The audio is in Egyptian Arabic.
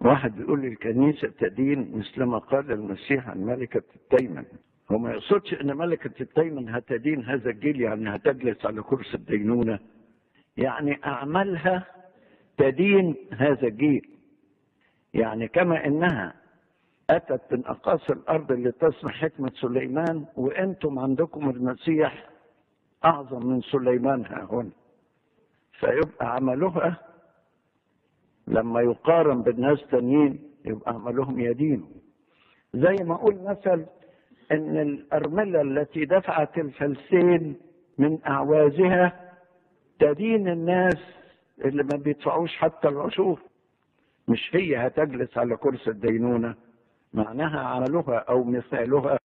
واحد بيقول لي الكنيسة تدين مثلما قال المسيح عن ملكة التيمن هو ما يقصدش ان ملكة التيمن هتدين هذا الجيل يعني هتجلس على كرسي الدينونة يعني اعمالها تدين هذا الجيل يعني كما انها اتت من اقاصي الارض اللي تسمع حكمة سليمان وانتم عندكم المسيح اعظم من سليمان ها هنا فيبقى عملها لما يقارن بالناس تانيين يبقى عملهم يدينوا زي ما اقول مثل ان الارمله التي دفعت الفلسين من اعوازها تدين الناس اللي ما بيدفعوش حتى العشور مش هي هتجلس على كرسي الدينونه معناها عملها او مثالها